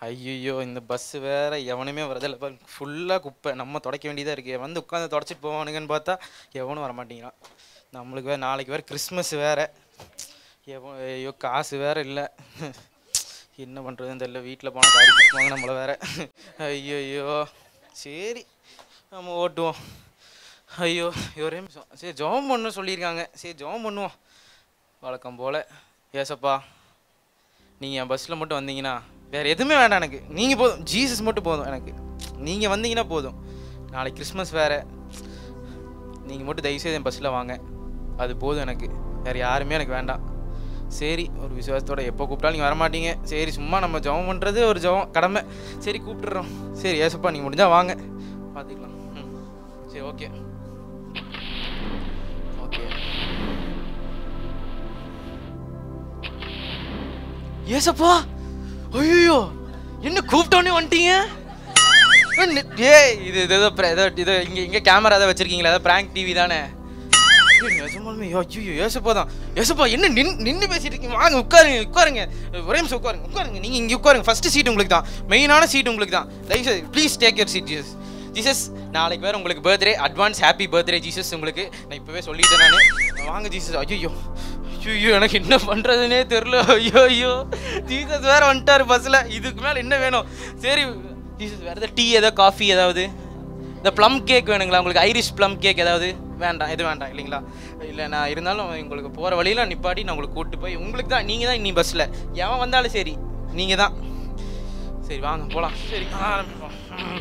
ஐயோ இந்த பஸ் வேற எவனுமே வரதில்ல ஃபுல்லாக குப்பை நம்ம தொடக்க வேண்டியதாக இருக்கு வந்து உட்காந்து தொடச்சிட்டு போவானுங்கன்னு பார்த்தா எவனும் வர மாட்டேங்கிறான் நம்மளுக்கு வேற நாளைக்கு வேற கிறிஸ்மஸ் வேற எவன் ஐயோ காசு வேற இல்லை என்ன பண்ணுறதுன்னு தெரியல வீட்டில் போனால் காரி கொடுப்பாங்க நம்மளை வேற ஐயோ ஐயோ சரி நம்ம ஓட்டுவோம் ஐயோ ஒரே நிமிஷம் சரி ஜெபம் பண்ண சொல்லியிருக்காங்க சரி ஜெபம் பண்ணுவோம் வழக்கம் போல் ஏசப்பா நீங்கள் என் பஸ்ஸில் மட்டும் வந்தீங்கன்னா வேறு எதுவுமே வேண்டாம் எனக்கு நீங்கள் போதும் ஜீசஸ் மட்டும் போதும் எனக்கு நீங்கள் வந்தீங்கன்னா போதும் நாளைக்கு கிறிஸ்மஸ் வேறு நீங்கள் மட்டும் தயவுசெய்து என் பஸ்ஸில் வாங்க அது போதும் எனக்கு வேறு யாருமே எனக்கு வேண்டாம் சரி ஒரு விசுவாசத்தோட எப்போ கூப்பிட்டாலும் நீங்கள் வரமாட்டீங்க சரி சும்மா நம்ம ஜெபம் பண்ணுறது ஒரு ஜெபம் கடமை சரி கூப்பிட்டுறோம் சரி ஏசப்பா நீங்கள் முடிஞ்சால் வாங்க பார்த்துக்கலாம் ம் சரி ஓகே ஓகே ஏசப்பா ஐயோ என்ன கூப்பிட்டோன்னே வந்துட்டீங்க ஏய் இது இது ஏதோ pra- ஏதோ இது இங்கே இங்கே கேமரா ஏதாவது வச்சிருக்கீங்களா ஏதோ பிராங்க் டிவி தானே ஏய், நிஜமாலுமே ஐயோ ஏசப்பா தான் ஏசப்பா என்ன நின் நின்று பேசிட்டு இருக்கீங்க வாங்க உட்காருங்க உட்காருங்க ஒரே நிமிஷம் உட்காருங்க உட்காருங்க நீங்கள் இங்கே உட்காருங்க ஃபர்ஸ்ட் சீட் உங்களுக்கு தான் மெயினான சீட் உங்களுக்கு தான் தயவுசெய்து please take your seat Jesus Jesus நாளைக்கு வேறு உங்களுக்கு birthday advance happy birthday Jesus உங்களுக்கு நான் இப்போவே சொல்லிட்டேன் நான் வாங்க ஜீசஸ் ஐயோ ஐயோ எனக்கு என்ன பண்ணுறதுனே தெரில ஐயோ ஐயோ ஜீசஸ் வேற வந்துட்டாரு பஸ்ஸில் இதுக்கு மேலே என்ன வேணும் சரி ஜீசஸ் வேறு ஏதாவது டீ ஏதாவது காஃபி ஏதாவது இந்த ப்ளம் கேக் வேணுங்களா உங்களுக்கு ஐரிஷ் ப்ளம் கேக் ஏதாவது வேண்டாம் எது வேண்டாம் இல்லைங்களா இல்லை நான் இருந்தாலும் உங்களுக்கு போகிற வழியில் நிப்பாட்டி நான் உங்களுக்கு கூப்பிட்டு போய் உங்களுக்கு தான் நீங்கள் தான் நீ பஸ்ஸில் எவன் வந்தாலும் சரி நீங்கள் தான் சரி வாங்க போகலாம் சரி ஆரம்பிப்போம்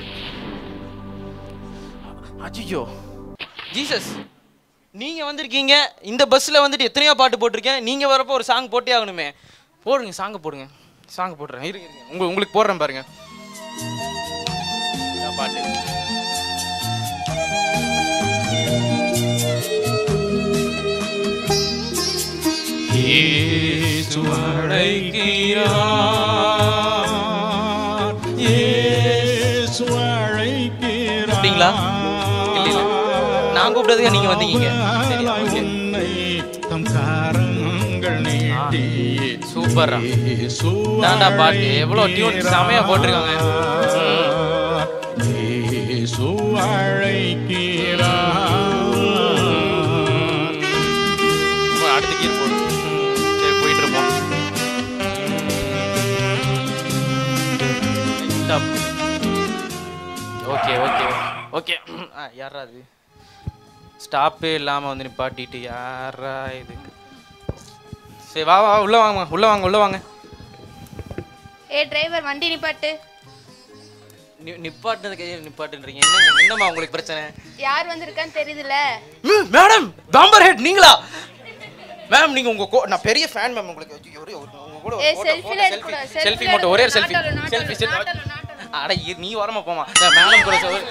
அஜியோ ஜீசஸ் நீங்க வந்திருக்கீங்க இந்த பஸ்ல வந்துட்டு எத்தனையோ பாட்டு போட்டிருக்கேன் நீங்க வரப்போ ஒரு சாங் போட்டே ஆகணுமே போடுங்க சாங்க போடுங்க சாங் போடுறேன் இருங்க இருங்க உங்க உங்களுக்கு போடுறேன் பாருங்க இதான் பாட்டு இயேசு அழைக்கிறார் இயேசு அழைக்கிறார் அப்படிங்களா? இல்ல, இல்ல. நான் கூப்பிட்டதுக்கு நீங்க வந்தீங்க சரி, okay. உன்னை தம் கரங்கள் நீட்டி சூப்பர்ரா. இயேசு தாண்டா பாட்டு, எவ்வளவு tune செமையா போட்டிருக்காங்க. இயேசு அழைக்கிறார் இப்போ அடுத்த கீர் போடு ம், சரி போயிட்டு இருப்போம் ஓகே ஓகே ஓகே யாரா அது ஸ்டாப்பே இல்லாமல் வந்து நிப்பாட்டிட்டு யாரா இது சரி வா வா உள்ள வாங்க உள்ள வாங்க உள்ள வாங்க ஏ டிரைவர் வண்டி நிப்பாட்டு நி- நிப்பாட்டுனது கையை நிப்பாட்டுன்றீங்க என்ன என்னம்மா உங்களுக்கு பிரச்சனை யார் வந்திருக்கான்னு தெரியுதுல ம், மேடம் பாம்பர் ஹெட் நீங்களா மேம் நீங்க உங்க கோ- நான் பெரிய ஃபேன் மேம் உங்களுக்கு ஐயோ, ஒரே ஒரு- உங்க கூட ஏ செல்ஃபில எடுக்க செல்ஃபி மட்டும் ஒரே ஒரு செல்ஃபி செல்ஃபி செல்ஃபி அட இரு, நீ வரமா போமா மேடம் கூட சொல்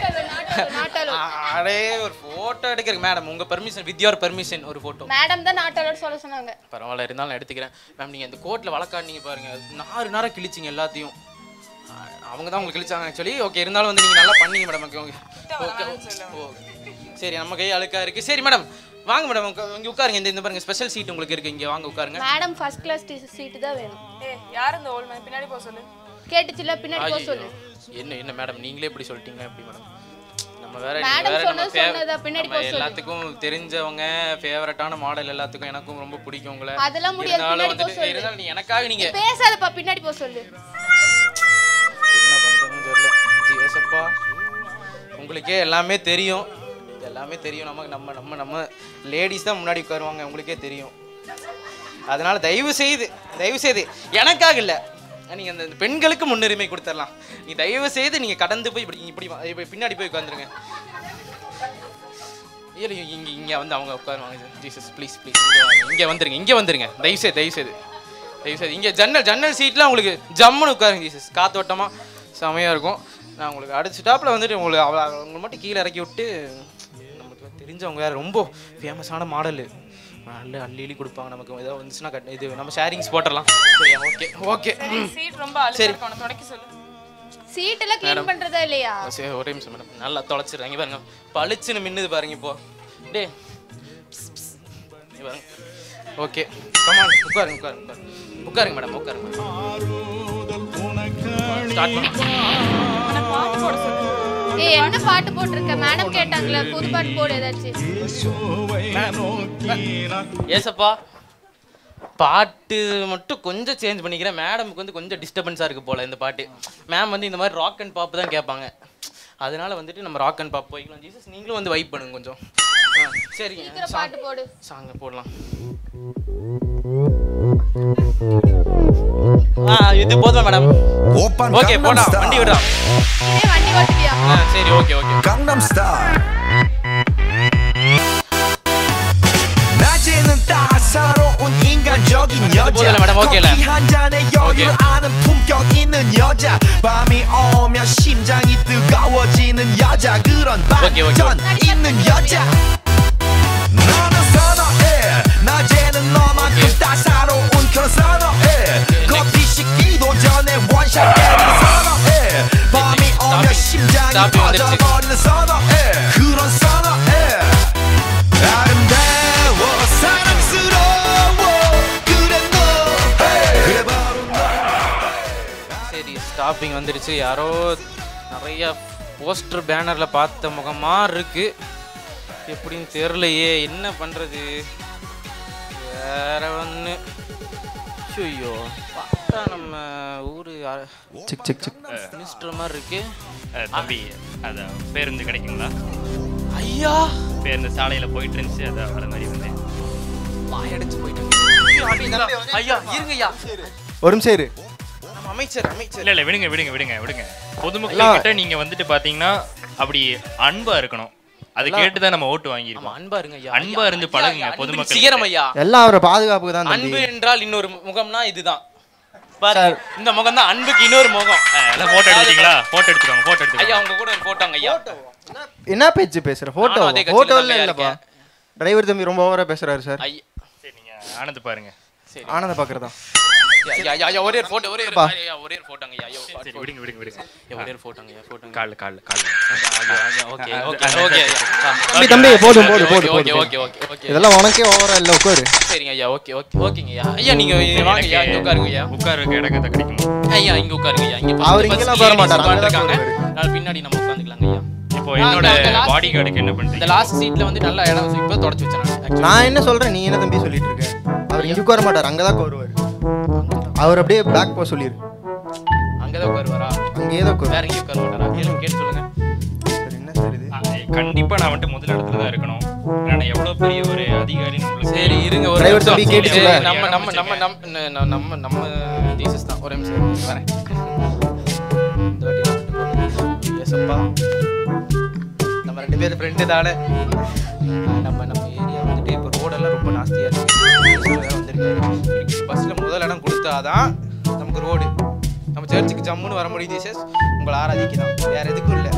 அடே ஒரு போட்டோ எடுக்கிறேன் மேடம் உங்க பெர்மிஷன் வித் யோர் பெர்மிஷன் ஒரு போட்டோ மேடம் தான் நாட்டாளோட சொல்ல சொன்னாங்க பரவாயில்ல இருந்தாலும் நான் எடுத்துக்கிறேன் மேம் நீங்க இந்த கோட்ல வழக்காடுனீங்க பாருங்க நாறு நேரம் கிழிச்சிங்க எல்லாத்தையும் அஹ், அவங்க தான் உங்களுக்கு கிழிச்சாங்க ஆக்சுவலி ஓகே இருந்தாலும் வந்து நீங்க நல்லா பண்ணீங்க மேடம் ஓகே ஓகே ஓ சரி நம்ம கை அழுக்கா இருக்கு சரி மேடம் வாங்க மேடம் இங்க உட்காருங்க இந்த இந்த பாருங்க ஸ்பெஷல் சீட் உங்களுக்கு இருக்கு இங்க வாங்க உட்காருங்க மேடம் ஃபர்ஸ்ட் கிளாஸ் சீட்டு தான் வேணும் ஏய் யார் இந்த ஓல்ட் மேன் பின்னாடி போக சொல்லு கேட்டுச்சுல பின்னாடி போக ஐயோ. சொல்லு என்ன என்ன மேடம் நீங்களே இப்படி சொல்லிட்டீங்க எப்படி மேடம் நம்ம வேற Madam நீங்க வேற நம்ம சொன்னது fav- சொன்னதா, பின்னாடி நம்ம போக சொல்லு. எல்லாத்துக்கும் தெரிஞ்சவங்க ஃபேவரட்டான மாடல் எல்லாத்துக்கும் எனக்கும் ரொம்ப பிடிக்கும் உங்களை அதெல்லாம் முடியாது, இருந்தாலும் பின்னாடி போக வந்துட்டு சொல்லு. இருந்தாலும் நீ எனக்காக நீங்க பேசாதப்பா பின்னாடி போக சொல்லு என்ன பண்றதுன்னு தெரியல ஜிஎஸ்அப்பா உங்களுக்கே எல்லாமே தெரியும் எல்லாமே தெரியும் நமக்கு நம்ம நம்ம நம்ம லேடிஸ் தான் முன்னாடி உட்காருவாங்க உங்களுக்கே தெரியும் அதனால தயவு செய்து தயவு செய்து எனக்காக இல்லை நீங்க அந்த அந்த பெண்களுக்கு முன்னுரிமை கொடுத்துடலாம் நீ தயவு செய்து நீங்க கடந்து போய் இப்படி இப்படி வா- இப்படி பின்னாடி போய் உட்காந்துருங்க இல்லை இங்க இங்க வந்து அவங்க உட்காருவாங்க ஜீசஸ் ப்ளீஸ் ப்ளீஸ் இங்க வாங்க இங்க வந்துருங்க இங்க வந்துருங்க தயவு செய்து தயவு செய்து தயவு செய்து இங்க ஜன்னல் ஜன்னல் சீட்லாம் உங்களுக்கு ஜம்முன்னு உட்காருங்க ஜீசஸ் காத்தோட்டமா செமையா இருக்கும் நான் உங்களுக்கு அடுத்த ஸ்டாப்பில் வந்துட்டு உங்களுக்கு அவளை அவங்களை மட்டும் கீழே இறக்கி விட்டு நமக்கு தெரிஞ்சவங்க வேற ரொம்ப ஃபேமஸான மாடலு நல்ல அள்ளி அள்ளி கொடுப்பாங்க நமக்கு ஏதாவது வந்துச்சுன்னா கட் இது நம்ம ஷேரிங்ஸ் போட்டுடலாம் சரியா ஓகே ஓகே சீட் ரொம்ப அழுக்கா இருக்கு அவனை தொடக்க சொல்லு சீட் எல்லாம் க்ளீன் பண்றதா இல்லையா சரி ஒரே நிமிஷம் மேடம் நல்லா தொலைச்சிடுறாங்க பாருங்க பளிச்சுன்னு மின்னுது பாருங்க இப்போ டே பாருங்க ஓகே கமான் உட்காருங்க உட்காருங்க உட்காருங்க உட்காருங்க மேடம் உட்காருங்க மேடம் ஆறுதல் உனக்கு ஸ்டார்ட் பண்ணலாம் ஆனா பாட்டு போட சொல்லு ஏய் என்ன பாட்டு போட்டிருக்க மேடம் கேட்டாங்களே புது பாட்டு போடு ஏதாச்சும் இயேசுவை நோக்கினார் ஏசப்பா பாட்டு மட்டும் கொஞ்சம் சேஞ்ச் பண்ணிக்கிறேன் மேடமுக்கு வந்து கொஞ்சம் டிஸ்டர்பன்ஸாக இருக்குது போல் இந்த பாட்டு மேம் வந்து இந்த மாதிரி ராக் அண்ட் பாப் தான் கேட்பாங்க அதனால வந்துட்டு நம்ம ராக் அண்ட் பாப் போய்க்கலாம் ஜீசஸ் நீங்களும் வந்து வைப் பண்ணுங்க கொஞ்சம் ஆ, சரிங்க சீக்கிரம் பாட்டு போடு சாங்க போடலாம் ஆ இது போதுமா மேடம் 오빤 ஓகே போடா வண்டி விடுறா இதே வண்டி ஓட்டுவியா ஆ சரி ஓகே ஓகே 강남 스타일 낮에는 따사로운 인간적인 여자 보여달라, madam. 오케이, 라. 커피 한 잔에 여유를 오케이. 아는 품격 있는 여자 밤이 오면 심장이 뜨거워지는 여자 그런 오케이, 오케이. 반전 있는 여자 너는 선어해 낮에는 너만큼 따사로운 그런 선어해 커피 식기도 전에 원샷 때리는 선어해 밤이 오면 스탑이- 심장이 스탑이 오늘 지금- 터져버리는 선어해 그런 선어해 아름다워 사랑스러워 그래 너 그래 바로 너 சரி ஸ்டாப்பிங் வந்துருச்சு யாரோ நிறைய போஸ்டர் பேனரில் பார்த்த முகமா இருக்கு எப்படின்னு தெரிலையே என்ன பண்ணுறது வேற ஒன்று ஐயோ பார்த்தா நம்ம ஊர் சிக் சிக் சிக் மினிஸ்டர் மாதிரி இருக்கு அஹ் தம்பி அத பேருந்து கிடைக்குங்களா ஐயா பேருந்து சாலையில போயிட்டு இருந்துச்சு அதை வர மாதிரி வந்தேன் வாயடைச்சு போயிட்டாங்க ஐயா இருங்க ஐயா ஒரு நிமிஷம் இரு நம்ம அமைச்சர் அமைச்சர் இல்ல இல்ல விடுங்க விடுங்க விடுங்க விடுங்க பொதுமக்கள் கிட்ட நீங்க வந்துட்டு பாத்தீங்கன்னா அப்படி அன்பா இருக்கணும் அது கேட்டு தான் நம்ம ஓட்டு ஆமா வாங்கியிருக்கோம் அன்பா இருங்க ஐயா அன்பா இருந்து ஐயா, பழகுங்க அன்பின் பொதுமக்கள் சிகரம் ஐயா எல்லாம் அவரை பாதுகாப்புக்கு தான் அன்பு தம்பி என்றால் இன்னொரு முகம்னா இதுதான் பாரு இந்த முகம் தான் அன்புக்கு இன்னொரு முகம் எல்லாம் போட்டோ எடுத்தீங்களா போட்டோ எடுத்துக்கோங்க போட்டோ ஐயா எடுத்துக்கோங்க உங்க கூட ஒரு போட்டோங்க ஐயா என்ன பேச்சு பேசுற போட்டோ நானும் அதே கட்சியில போட்டோ தான் இல்ல ஐயா இல்லப்பா டிரைவர் தம்பி ரொம்ப ஓவரா பேசுறாரு சார் ஐயா சரி நீங்க ஆனந்த் பாருங்க சரி ஆனந்த பாக்குறதா ஐயா, ஐயா ஐயா ஒரே ஒரு போட்டோ ஒரே ஒரு பா. ஐயா ஒரே ஒரு போட்டோங்க ஐயா ஐயா ஒரு சரி விடுங்க விடுங்க விடுங்க ஐயா, ஒரே ஒரு போட்டோங்க ஐயா போட்டோங்க கால் கால் கால் ஐயா ஐயா ஓகே அது- ஓகே அது- ஓகே தம்பி தம்பி போதும் போதும் ஓகே போதும் ஓகே போதும் ஓகே ஓகே ஓகே இதெல்லாம் உனக்கே ஓவரா இல்ல உட்காரு சரிங்க ஐயா ஓகே ஓகே ஓகேங்க ஐயா ஐயா நீங்க இங்க வாங்க ஐயா இங்க உட்காருங்க ஐயா உட்கார வைக்க இடக்கத்தை கிடைக்குமா ஐயா இங்க உட்காருங்க ஐயா இங்க அவர் இங்கெல்லாம் உட்கார மாட்டாரு, அங்கதான் இருக்காங்க உட்காருவாரு. நான் பின்னாடி நம்ம உட்காந்துக்கலாங்க ஐயா இப்போ என்னோட இந்த last பாடி கார்டுக்கு என்ன இந்த பண்றீங்க லாஸ்ட் சீட்ல வந்து நல்ல இடம் இப்போ தொடச்சு வச்சேன் நான் actually. நான் என்ன சொல்றேன் நீ என்ன தம்பி சொல்லிட்டு இருக்க அவர் இங்க உட்கார மாட்டார் அங்கதான் வருவாரு அவர் அப்படியே பேக் போக சொல்லிரு அங்கதான் உட்காருவாரா அங்கேயே தான் உட்காரு வேற எங்கேயும் உட்கார மாட்டாரா கேளுங்க கேட்டு சொல்லுங்க சரி என்ன சார் இது அஹ் கண்டிப்பா நான் வந்துட்டு முதல் இடத்துல தான் இருக்கணும் நான் எவ்வளவு பெரிய ஒரு அதிகாரின்னு உங்களுக்கு சரி இருங்க ஒரு Driver நிமிஷம். தம்பி கேட்டுச்சுல? சரி, நம்ம நம்ம நம்ம நம்ம நம்ம நம்ம நம்ம ஜீசஸ் தான் ஒரு நிமிஷம் வரேன் இந்த வாட்டி நான் மட்டும் போறேன். ஏசப்பா நம்ம ரெண்டு பேரும் ஃப்ரெண்டு தானே நம்ம நம்ம ஏரியா வந்துட்டு இப்போ ரோடெல்லாம் ரொம்ப நாஸ்தியாக இருக்கு வந்துருக்கு பஸ்ஸில் முதல் இடம் கொடுத்தாதான் நமக்கு ரோடு நம்ம சர்ச்சுக்கு ஜம்முன்னு வர முடியும் ஜீசஸ் உங்களை ஆராதிக்க தான் வேற எதுக்கும் இல்லை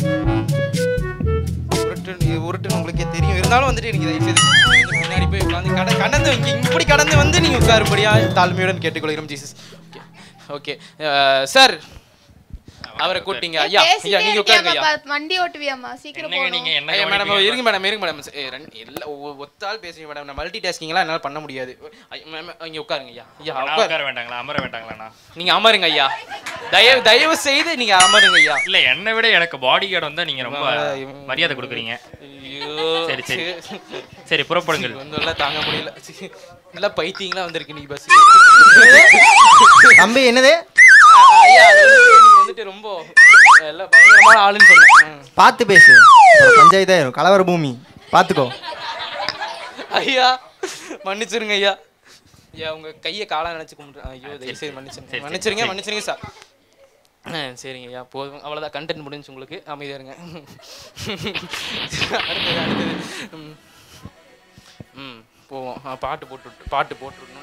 உருட்டு இது உருட்டுன்னு உங்களுக்கே தெரியும் இருந்தாலும் வந்துட்டு எனக்கு தயவு செய்து கொஞ்சம் முன்னாடி போய் உட்காந்து கட கடந்து இங்கே இப்படி கடந்து வந்து நீங்கள் உட்காரும்படியா தாழ்மையுடன் கேட்டுக்கொள்கிறோம் ஜீசஸ் ஓகே ஓகே சார் அவரை கூட்டிங்க ஐயா ஐயா பேசிட்டே நீங்க உட்காருங்க ஐயா இருக்கியாமா, வண்டி ஓட்டுவியாமா சீக்கிரம் என்னங்க போகணும் நீங்க என்ன ஐயா மேடம் கவனிப்பீங்க? இருங்க மேடம் இருங்க மேடம் ஏ, ரெண்டு எல்லா ஒ- ஒத்தாள் பேசுங்க மேடம் நான் மல்டி டாஸ்கிங்லாம் என்னால் பண்ண முடியாது ஐயா, மேம் இங்கே உட்காருங்க ஐயா ஐயா நான் உட்காரு உட்கார வேண்டாங்களா அமர வேண்டாங்களாண்ணா நீங்க அமருங்க ஐயா தயவு தயவு செய்து நீங்க அமருங்க ஐயா இல்ல என்னை விட எனக்கு பாடி கார்டு வந்தா நீங்க ரொம்ப இவன் மரியாதை கொடுக்குறீங்க ஐயோ சரி, சரி. சரி புறப்படுங்கள் ஒன்றும் தாங்க முடியல இல்லை பைத்தியங்களாம் வந்திருக்கு நீ பஸ் தம்பி என்னது ஐயா அது வந்துட்டு நீங்க வந்துட்டு ரொம்ப எல்லாம் பயங்கரமான ஆளுன்னு சொன்னேன் ம். பார்த்து பேசு அப்புறம் பஞ்சாயத்தாயிரும் கலவர பூமி பார்த்துக்கோ ஐயா மன்னிச்சிருங்க ஐயா ஐயா உங்க கையை காலா நினைச்சு கும்பிட்டு ஐயோ தயவு செய்து மன்னிச்சிருங்க சரி, மன்னிச்சிருங்க சரி. மன்னிச்சிருங்க சார் ஆ, சரிங்க ஐயா போதும் அவ்வளோதான் கண்டென்ட் முடிஞ்சு உங்களுக்கு அமைதியா இருங்க அடுத்தது அடுத்தது ம். ம் போவோம் ஆ, பாட்டு போட்டு பாட்டு போட்டுருக்கணும்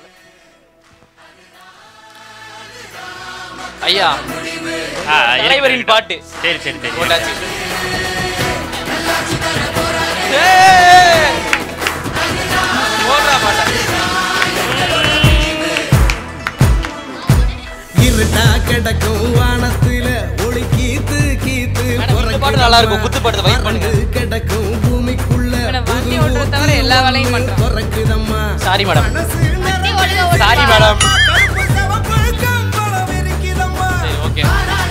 ஐயா ஆ, இருக்கு, தலைவரின் இருக்கு. பாட்டு சரி சரி சரி போட்டாச்சு ஏய்! போடுறா பாட்டா இருட்டா கிடக்கும் வானத்துல ஒளி கீத்து கீத்து மேடம், இந்த பாட்டு நல்லா இருக்கும். குத்து பாட்டு, vibe பண்ணுங்க. பறந்து கிடக்கும் பூமிக்குள்ள மேடம், வண்டி ஓட்டுறத தவிர எல்லா வேலையும் பண்றோம். பிறக்குதம்மா சாரி மேடம் வண்டி ஒழுங்கா ஓட்டுப்பா. சாரி மேடம் கருப்பு சிவப்பு கம்பளம் இருக்குதம்மா சரி ஓகே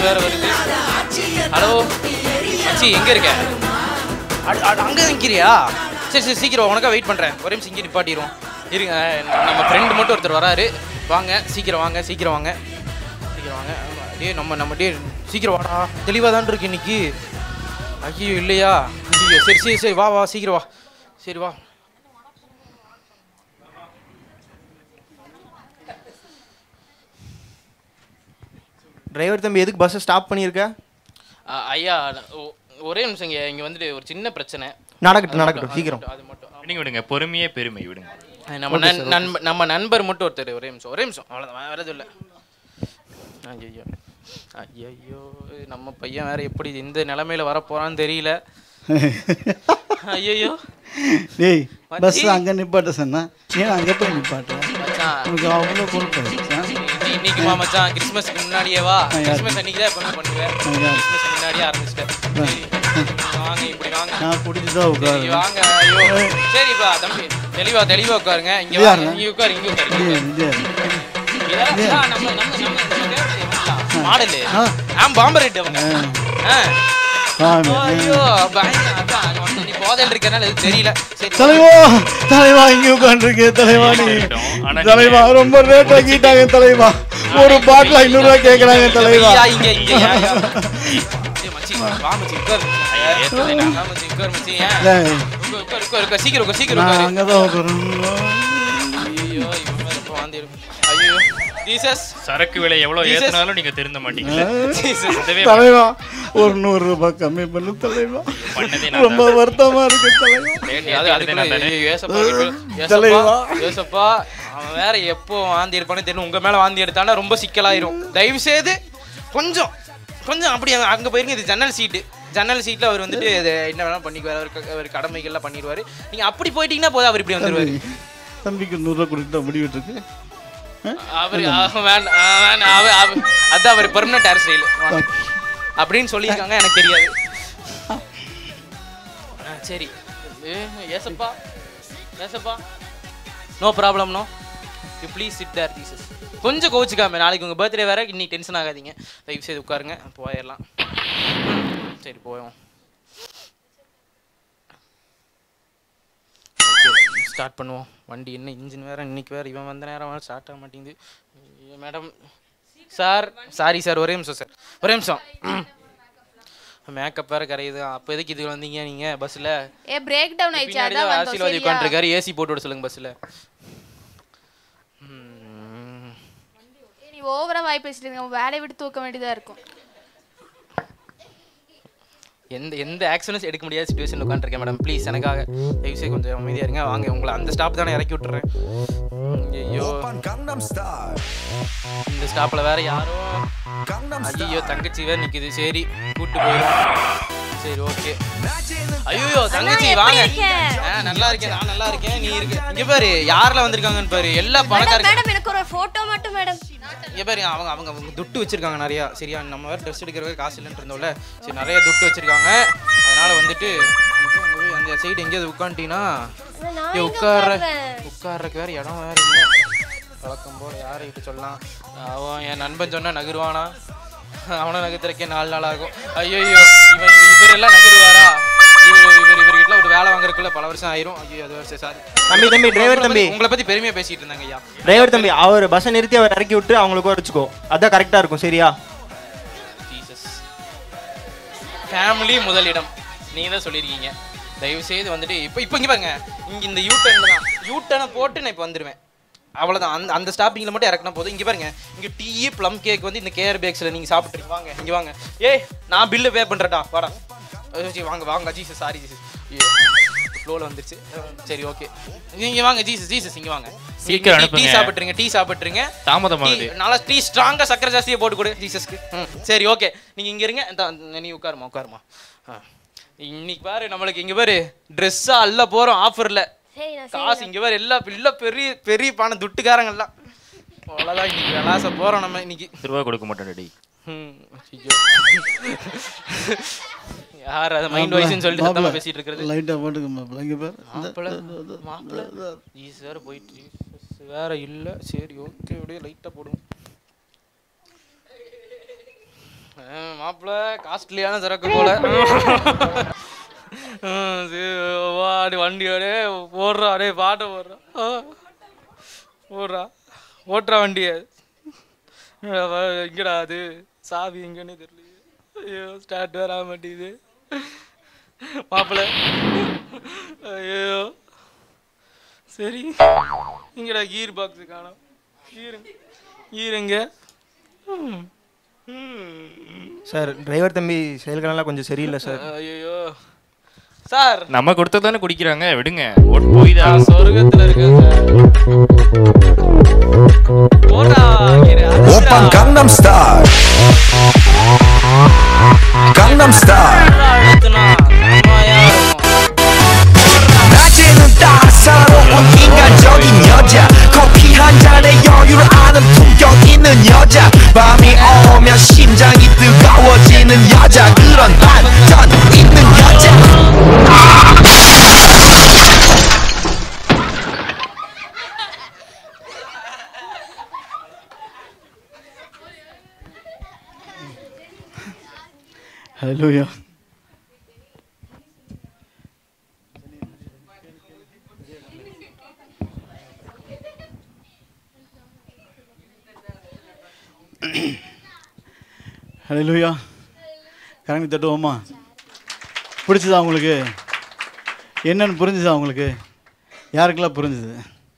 வேற வருது ஹலோ மச்சி எங்க இருக்க அட- அட, அங்க நிக்கிறியா சரி சரி சீக்கிரம் உனக்கா வெயிட் பண்றேன் ஒரே நிமிஷம் இங்கே நிப்பாட்டிடுவோம் இருங்க நம்ம ஃப்ரெண்டு மட்டும் ஒருத்தர் வராரு வாங்க சீக்கிரம் வாங்க சீக்கிரம் வாங்க சீக்கிரம் வாங்க ஆமா, டேய் நம்ம நம்ம டே சீக்கிரம் வாடா தெளிவாக தான் இருக்கு இன்னைக்கு ஐயோ இல்லையா ஐயோ சரி சரி சரி வா வா சீக்கிரம் வா சரி வா டிரைவர் தம்பி எதுக்கு பஸ்ஸை ஸ்டாப் பண்ணியிருக்க அ, ஐயா ஒ- ஒரே நிமிஷம் இங்கே இங்கே வந்துட்டு ஒரு சின்ன பிரச்சனை நடக்கட்டும் அது நடக்கட்டும் மட்டும், சீக்கிரம் அது மட்டும் விடுங்க விடுங்க பொறுமையே பெருமை விடுங்க நம்ம நண் நண்ப நம்ம நண்பர் மட்டும் ஒருத்தர் ஒரே நிமிஷம் ஒரே நிமிஷம் அவ்வளோதான் வேற எதுவும் இல்லை ஐயோ ஐயோ நம்ம பையன் வேற எப்படி இந்த நிலமையில வரப்போறான்னு தெரியல ஐயோ டேய் மச்சி. பஸ் அங்கே நிப்பாட்ட சொன்னா ஏன் அங்கே போய் நிப்பாட்ட மச்சான் உனக்கு அவ்வளோ பொறுப்பு ஆ? இன்னி- இன்னைக்குமா மச்சான் கிறிஸ்மஸ்க்கு முன்னாடியே வா ஆ, யார்? கிறிஸ்மஸ் அன்னைக்கு தான் எப்பவுமே பண்ணுவேன் ஆ, யார்? கிறிஸ்மஸ் முன்னாடியே ஆரம்பிச்சிட்டேன் சரி, வாங்க இப்படி வாங்க நான் பிடிச்சி தான் சரி உட்காரு வாங்க ஐயோ சரிப்பா தம்பி தெளிவா தெளிவா உட்காருங்க இங்க இது வாங்க யாருங்க? இங்க உட்காரு இங்க உட்காரு இது இது இதெல்லாம் நம்ம நம்ம நம்ம நம்ம மாடலு ஆ. ஆ பாம்பர் ரெட் அவங்க ஆ. சாமி ஐயோ பயங்க அதான் அது வந்து நீ போதையில் இருக்கறனால எதுவும் தெரியல சரி தலைவா தலைவா இங்க உட்காந்துருக்கே தலைவா நீ இருக்கட்டும். ஆனா தலைவா நீங்க ரொம்ப ரேட் ஆக்கிட்டாங்க தலைவா ஒரு பாட்டில் ஐநூறு ரூபாய் கேக்குறாங்க தலைவா ஐயா, இங்க இங்க ஏன், ஏன்? ஏய், மச்சி, வா மச்சி, உட்காரு மச்சி. ஐயா, ஏத்துதே நான். வா மச்சி, உட்காரு மச்சி, ஏன்? டேய், உட்காரு, உட்காரு, உட்காரு, உட்காரு, சீக்கிரம் உட்காரு, சீக்கிரம் நான் உட்காரு. அங்கதான் உட்காரணும் ஐயோ, இவன் வேற இப்ப வாந்தி எடுக்கும். ஐயோ, ஜீசஸ், சரக்கு விலை எவ்வளவு Jesus. ஏத்துனாலும் நீங்க திருந்த மாட்டீங்க ஜீசஸ். இதுவே தலைவா ஒரு நூறு ரூபாய் கம்மி பண்ணு தலைவா பண்ணதே நான் ரொம்ப வருத்தமா இருக்கு தலைவா ரேட் அது- ஏத்துனதே அதுக்குள்ள நான் தானே. ஐயோ, ஏசப்பா, ஏசப்பா, தலைவா. ஏசப்பா, அவன் வேற எப்போ வாந்தி எடுப்பானே தெரியல உங்க மேல வாந்தி எடுத்தானா ரொம்ப சிக்கலாயிரும் தயவு செய்து கொஞ்சம் கொஞ்சம் அப்படி அங்க- அங்க போயிருங்க இது ஜன்னல் சீட்டு ஜன்னல் சீட்ல அவர் வந்துட்டு இது என்ன வேணா பண்ணிக்குவார் அவர் க- அவர் கடமைகள்லாம் பண்ணிடுவாரு நீங்க அப்படி போயிட்டீங்கன்னா போதும் அவர் இப்படி வந்துருவாரு தம்பிக்கு நூறு ரூபாய் கொடுத்து முடிவிட்டு இருக்கு அவர் அவன் வேண்டாம் அவன் வேண்டாம் அவர் அவர் அதான் அவர் பெர்மனன்ட் ஹேர் ஸ்டைல் அப்படின்னு சொல்லியிருக்காங்க எனக்கு தெரியாது ஆ, சரி ஏ, ஏசப்பா ஏசப்பா no problem no you please sit there Jesus கொஞ்சம் கோவிச்சுக்காம நாளைக்கு உங்கள் பர்த்டே வேற இன்னைக்கு டென்ஷன் ஆகாதீங்க தயவு செய்து உட்காருங்க போயிடலாம் சரி போவோம் ஸ்டார்ட் பண்ணுவோம் வண்டி என்ன இன்ஜின் வேற இன்னைக்கு வேற இவன் வந்த நேரம் வேற ஸ்டார்ட் ஆக மாட்டேங்குது மேடம் சார் சாரி சார் ஒரே நிமிஷம் சார் ஒரே நிமிஷம் மேக்கப் வேற கரையுது அப்போ எதுக்கு இதுக்கு வந்தீங்க நீங்க பஸ்ல ஏ பிரேக் டவுன் ஆயிடுச்சு பின்னாடி அதான் தான் வந்தோம் ஆசீர்வாதி சரியா உட்காந்துருக்காரு ஏசி போட்டு விட சொல்லுங்க பஸ்ல ஏய், நீ ஓவரா வாய் பேசிட்டு இருக்க உன் வேலையை விட்டு தூக்க வேண்டியதா இருக்கும் எந்த எந்த ஆக்ஷனும் எடுக்க முடியாத சுச்சுவேஷன் உட்காந்துருக்கேன் மேடம் ப்ளீஸ் எனக்காக தயவுசெய்து கொஞ்சம் அமைதியா இருங்க வாங்க உங்களை அந்த ஸ்டாப் தானே இறக்கி விட்டுறேன் ஐயோ இந்த ஸ்டாப்ல வேற யாரோ ஐயோ தங்கச்சி வேற நிக்குது சரி கூட்டு போயிடும் சரி ஓகே ஐயோ தங்கச்சி வாங்க ஆ, நல்லா இருக்கேன் நான் நல்லா இருக்கேன் நீ இருக்கு இங்க பாரு யாரெல்லாம் வந்திருக்காங்கன்னு பாரு எல்லா பணக்காரங்க மேடம் எனக்கு ஒரு போட்டோ மட்டும் மேடம் இங்க பாரு அவங்க அவங்க அவங்க துட்டு வச்சிருக்காங்க நிறையா சரியா நம்ம வேற ட்ரெஸ் எடுக்கிறதுக்கு காசு இல்லைன்னு இருந்தோம்ல சரி நிறைய துட்டு வச்சிருக்காங்க அதனால வந்துட்டு இங்க அங்க போய் அந்த சைடு எங்கேயாவது உட்காந்துட்டீங்கன்னா இங்க உட்கார்ற உட்கார்றதுக்கு வேற இடம் வேற இல்லை வழக்கம் போல யார்கிட்ட சொல்லலாம் அவன் என் நண்பன் சொன்னா நகருவானா அவனை நகர்த்துறக்கே நாலு நாள் ஆகும் ஐயோ இவன் இவர் எல்லாம் நகருவாரா இவர் இவர் இவர்கிட்ட ஒரு வேலை வாங்குறதுக்குள்ள பல வருஷம் ஆயிரும் ஐயோ அது வருஷம் சாரி தம்பி தம்பி டிரைவர் தம்பி உங்களை பத்தி பெருமையா பேசிட்டு இருந்தாங்க ஐயா டிரைவர் தம்பி அவர் பஸ்ஸை நிறுத்தி அவர் இறக்கி விட்டு அவங்களுக்கு வச்சுக்கோ அதான் கரெக்டா இருக்கும் சரியா ஜீசஸ் ஃபேமிலி முதலிடம் நீங்க தான் சொல்லியிருக்கீங்க தயவு செய்து வந்துட்டு இப்போ இப்போ இங்கே பாருங்க இங்க இந்த யூ டர்னில் தான் யூ டர்னை போட்டு நான் இப்போ வந்துடுவேன் அவ்வளோதான் அந்த அந்த ஸ்டாப்பிங்கில் மட்டும் இறக்குனா போதும் இங்கே பாருங்க இங்கே டீ ப்ளம் கேக் வந்து இந்த கேஆர் பேக்ஸில் நீங்கள் சாப்பிட்றீங்க வாங்க இங்கே வாங்க ஏய் நான் பில்லு பே பண்ணுறேன்டா வாடா ஐயோ, சரி, வாங்க வாங்க ஜீசஸ் சாரி ஜீசஸ் ஃப்ளோவில் வந்துருச்சு அஹ், சரி ஓகே நீங்க வாங்க ஜீசஸ் ஜீசஸ் இங்கே வாங்க சீக்கிரம் டீ அனுப்புங்க. சாப்பிட்றீங்க டீ சாப்பிட்றீங்க தாமதமாகுது. டீ- நல்லா டீ ஸ்ட்ராங்கா சக்கரை ஜாஸ்தியா போட்டு கொடு ஜீசஸ்க்கு ம் சரி ஓகே நீங்க இங்க இருங்க இந்தா, நீ உட்காருமா உட்காருமா ஆ. இன்னைக்கு பாரு நம்மளுக்கு இங்க பாரு ட்ரெஸ்ஸா அல்ல போறோம் ஆஃபர்ல சரி நான் காசு இங்க பாரு எல்லா இல்ல பெரிய பெரிய பானை துட்டுக்காரங்க எல்லாம் அவ்வளோதான் இன்னைக்கு விளாச போறோம் நம்ம இன்னைக்கு ரூபா கொடுக்க மாட்டேன் டேய் ம், ஐயோ. யார் அது மைண்ட் வாய்ஸ்னு சொல்லிட்டு சத்தமா பேசிட்டு இருக்கிறது லைட்டா போட்டுக்க மாப்பிள்ள இங்க பாரு மாப்பிள மாப்பிள ஈஸ் வேற போயிட்டு Jesus வேற இல்ல சரி ஓகே அப்படியே லைட்டா போடுவோம் மாப்பிள்ள காஸ்ட்லியான சரக்கு போல ம், சரி, வா, அடி வண்டி அடே போடுறா அடே பாட்டை போடுறா ஆ. போடுறா ஓட்டுறா வண்டியை எங்கடா அது சாவி எங்கன்னு தெரியல ஐயோ ஸ்டார்ட் வர மாட்டேங்குது மாப்பிள்ள ஐயோ சரி இங்கடா கீர் பாக்ஸ் காணோம் கீர் கீர் எங்க ம். ம். சார் டிரைவர் தம்பி செயல்களெல்லாம் கொஞ்சம் சரியில்லை சார் ஐயோ சார் நம்ம கொடுத்தது தானே குடிக்கிறாங்க விடுங்க ஓட்டு போய் தான் நான் சொர்க்கத்துல இருக்கேன் சார் போடா கீரை, 오빤 அடிச்சுடா. 강남스타일 강남스타일 அழுத்துனா, அம்மாயா இருக்கும். 낮에는 따사로운 인간적인 여자 커피 한 잔에 여유를 아는 품격 있는 여자 밤이 오면 심장이 뜨거워지는 여자 그런 반전 있는 여자 ஹலோயா ஹலோயா கரண்டி தட்டுவோமா பிடிச்சதா உங்களுக்கு என்னன்னு புரிஞ்சுதா உங்களுக்கு யாருக்கெல்லாம் புரிஞ்சுது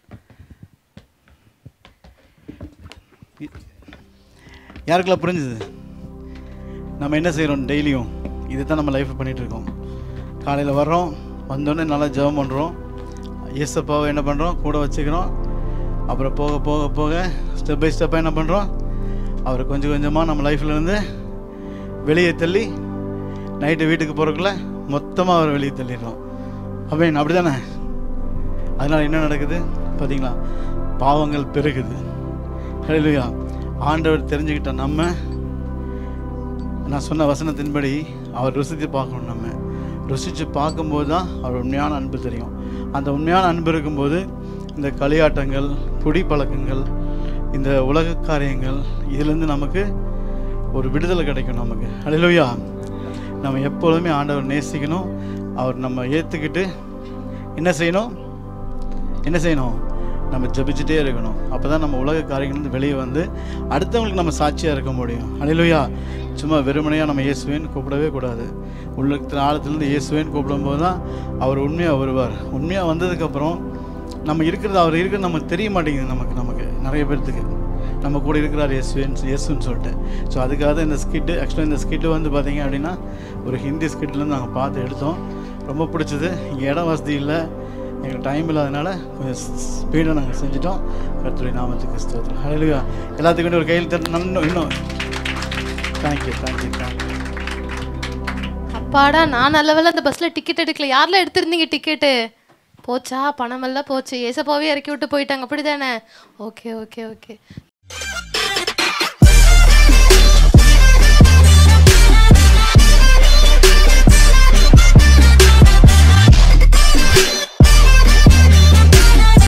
யாருக்கெல்லாம் புரிஞ்சுது நம்ம என்ன செய்கிறோம் டெய்லியும் இதை தான் நம்ம லைஃப் பண்ணிகிட்ருக்கோம் காலையில் வர்றோம் வந்தோடனே நல்லா ஜெபம் பண்ணுறோம் ஏசப்பாவை என்ன பண்ணுறோம் கூட வச்சுக்கிறோம் அப்புறம் போக போக போக ஸ்டெப் பை ஸ்டெப்பாக என்ன பண்ணுறோம் அவரை கொஞ்சம் கொஞ்சமாக நம்ம லைஃப்லேருந்து வெளியே தள்ளி நைட்டு வீட்டுக்கு போகிறக்குள்ள மொத்தமாக அவரை வெளியே தள்ளிடுறோம் அப்படின்னு அப்படி தானே அதனால் என்ன நடக்குது பார்த்தீங்களா பாவங்கள் பெருகுது ஹalleluya ஆண்டவர் தெரிஞ்சுக்கிட்ட நம்ம நான் சொன்ன வசனத்தின்படி அவர் ருசித்து பார்க்கணும் நம்ம ருசித்து பார்க்கும்போது தான் அவர் உண்மையான அன்பு தெரியும் அந்த உண்மையான அன்பு இருக்கும்போது இந்த களியாட்டங்கள் குடி பழக்கங்கள் இந்த உலக காரியங்கள் இதுலேருந்து நமக்கு ஒரு விடுதலை கிடைக்கும் நமக்கு ஹalleluya நம்ம எப்பொழுதுமே ஆண்டவர் நேசிக்கணும் அவர் நம்ம ஏற்றுக்கிட்டு என்ன செய்யணும் என்ன செய்யணும் நம்ம ஜெபிச்சுட்டே இருக்கணும் அப்போ தான் நம்ம உலக காரியங்கள்லேருந்து வெளியே வந்து அடுத்தவங்களுக்கு நம்ம சாட்சியாக இருக்க முடியும் அலையிலுயா சும்மா வெறுமனையாக நம்ம இயேசுவேன்னு கூப்பிடவே கூடாது உள்ளத்தில் ஆழத்துலேருந்து இயேசுவேன்னு கூப்பிடும்போது தான் அவர் உண்மையாக வருவார் உண்மையாக வந்ததுக்கப்புறம் நம்ம இருக்கிறது அவர் இருக்கிறது நமக்கு தெரிய மாட்டேங்குது நமக்கு நமக்கு நிறைய பேர்த்துக்கு நம்ம கூட இருக்கிறார் இயேசுவேன்னு இயேசுன்னு சொல்லிட்டு ஸோ அதுக்காக தான் இந்த ஸ்கிட்டு ஆக்சுவலாக இந்த ஸ்கிட்டு வந்து பார்த்தீங்க அப்படின்னா ஒரு ஹிந்தி ஸ்கிட்லேருந்து நாங்கள் பார்த்து எடுத்தோம் ரொம்ப பிடிச்சது இங்கே இடம் வசதி இல்லை எங்களுக்கு டைம் இல்லாதனால கொஞ்சம் ஸ்பீடாக நாங்கள் செஞ்சிட்டோம் கர்த்தருடைய நாமத்துக்கு ஸ்தோத்திரம் ஹalleluya எல்லாத்துக்கும் வேண்டி ஒரு கையில் தட்டு இன்னும் இன்னும் தேங்க்யூ தேங்க்யூ தேங்க்யூ அப்பாடா நான் நல்ல வேளை அந்த பஸ்ல டிக்கெட் எடுக்கல யாரெல்லாம் எடுத்திருந்தீங்க டிக்கெட்டு போச்சா பணமெல்லாம் போச்சு ஏசப்பாவே இறக்கி விட்டு போயிட்டாங்க அப்படிதானே ஓகே ஓகே ஓகே